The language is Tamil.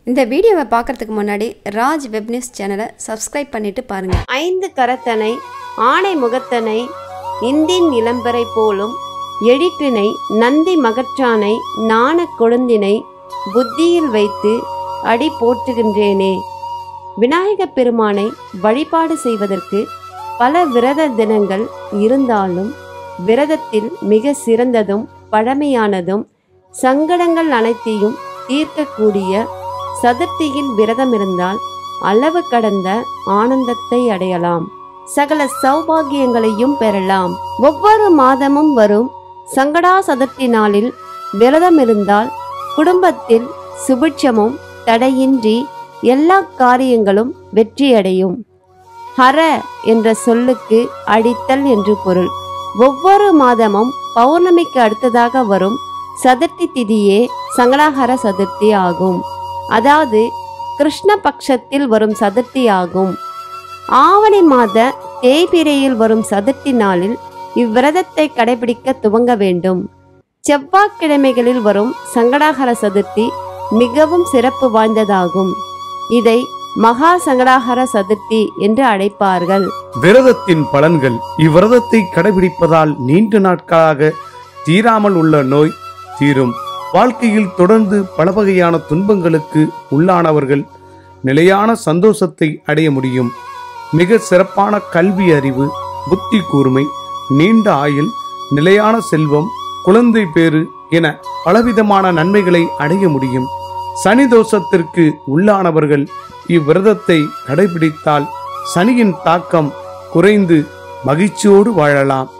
இந்த வீடியோவை பார்க்கறதுக்கு முன்னாடி ராஜ் வெப் நியூஸ் சேனலை சப்ஸ்கிரைப் பண்ணிட்டு பாருங்க ஐந்து கரத்தனை ஆணை முகத்தனை இந்தின் இளம்பரை போலும் எழிற்றினை நந்தி மகற்றானை நாணக் கொழுந்தினை புத்தியில் வைத்து அடி போற்றுகின்றேனே விநாயகப் பெருமானை வழிபாடு செய்வதற்கு பல விரத தினங்கள் இருந்தாலும் விரதத்தில் மிக சிறந்ததும் பழமையானதும் சங்கடங்கள் அனைத்தையும் தீர்க்கக்கூடிய சதுர்த்தியில் விரதம் இருந்தால் அளவு கடந்த ஆனந்தத்தை அடையலாம் சகல சௌபாகியங்களையும் பெறலாம் ஒவ்வொரு மாதமும் வரும் சங்கடா சதுர்த்தி நாளில் விரதம் இருந்தால் குடும்பத்தில் சுபிட்சமும் தடையின்றி எல்லா காரியங்களும் வெற்றியடையும் ஹர என்ற சொல்லுக்கு அடித்தல் என்று பொருள் ஒவ்வொரு மாதமும் பௌர்ணமிக்கு அடுத்ததாக வரும் சதுர்த்தி திதியே சங்கடாஹர சதுர்த்தி ஆகும் அதாவது கிருஷ்ண பட்சத்தில் வரும் சதுர்த்தி ஆகும் ஆவணி மாத தேய்பிரையில் வரும் சதுர்த்தி நாளில் இவ்விரதத்தை கடைபிடிக்க துவங்க வேண்டும் செவ்வாய்க்கிழமைகளில் வரும் சங்கடாகர சதுர்த்தி மிகவும் சிறப்பு வாய்ந்ததாகும் இதை மகா சங்கடாகர சதுர்த்தி என்று அழைப்பார்கள் விரதத்தின் பலன்கள் இவ்விரதத்தை கடைபிடிப்பதால் நீண்ட நாட்களாக தீராமல் உள்ள நோய் தீரும் வாழ்க்கையில் தொடர்ந்து பல வகையான துன்பங்களுக்கு உள்ளானவர்கள் நிலையான சந்தோஷத்தை அடைய முடியும் மிக சிறப்பான கல்வி அறிவு புத்தி கூர்மை நீண்ட ஆயுள் நிலையான செல்வம் குழந்தை பேறு என பலவிதமான நன்மைகளை அடைய முடியும் சனி தோஷத்திற்கு உள்ளானவர்கள் இவ்விரதத்தை கடைபிடித்தால் சனியின் தாக்கம் குறைந்து மகிழ்ச்சியோடு வாழலாம்